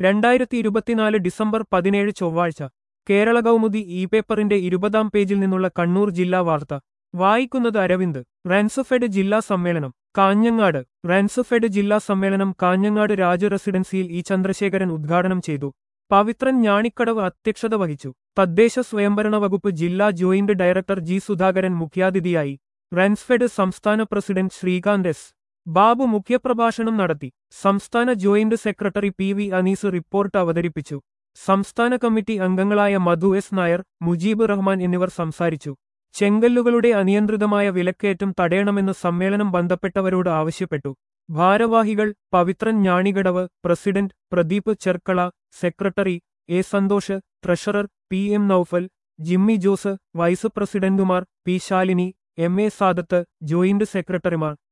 രണ്ടായിരത്തി ഇരുപത്തിനാല് ഡിസംബർ പതിനേഴ് ചൊവ്വാഴ്ച കേരള കൗമുദി ഇ പേപ്പറിന്റെ ഇരുപതാം പേജിൽ നിന്നുള്ള കണ്ണൂർ ജില്ലാ വാർത്ത വായിക്കുന്നത് അരവിന്ദ് റൻസുഫെഡ് ജില്ലാ സമ്മേളനം കാഞ്ഞങ്ങാട് റൻസുഫെഡ് ജില്ലാ സമ്മേളനം കാഞ്ഞങ്ങാട് രാജു റെസിഡൻസിയിൽ ഇ ചന്ദ്രശേഖരൻ ഉദ്ഘാടനം ചെയ്തു പവിത്രൻ ഞാണിക്കടവ് അധ്യക്ഷത വഹിച്ചു തദ്ദേശ സ്വയംഭരണ വകുപ്പ് ജില്ലാ ജോയിന്റ് ഡയറക്ടർ ജി സുധാകരൻ മുഖ്യാതിഥിയായി റൻസ്ഫെഡ് സംസ്ഥാന പ്രസിഡന്റ് ശ്രീകാന്ത് എസ് ബാബു മുഖ്യപ്രഭാഷണം നടത്തി സംസ്ഥാന joint secretary P V Anees report അവതരിപ്പിച്ചു സംസ്ഥാന കമ്മിറ്റി അംഗങ്ങളായ മധു എസ് നായർ മുജീബ് റഹ്മാൻ എന്നിവർ സംസാരിച്ചു ചെങ്കല്ലുകളുടെ അനിയന്ത്രിതമായ വിലക്കയറ്റം തടയണമെന്ന് സമ്മേളനം ബന്ധപ്പെട്ടവരോട് ആവശ്യപ്പെട്ടു ഭാരവാഹികൾ Pavithran Njanikadavu president Pradeep Cherkala secretary A Santhosh treasurer P M Noufal Jimmy Jose vice പ്രസിഡന്റുമാർ P Shalini M A Sadath joint സെക്രട്ടറിമാർ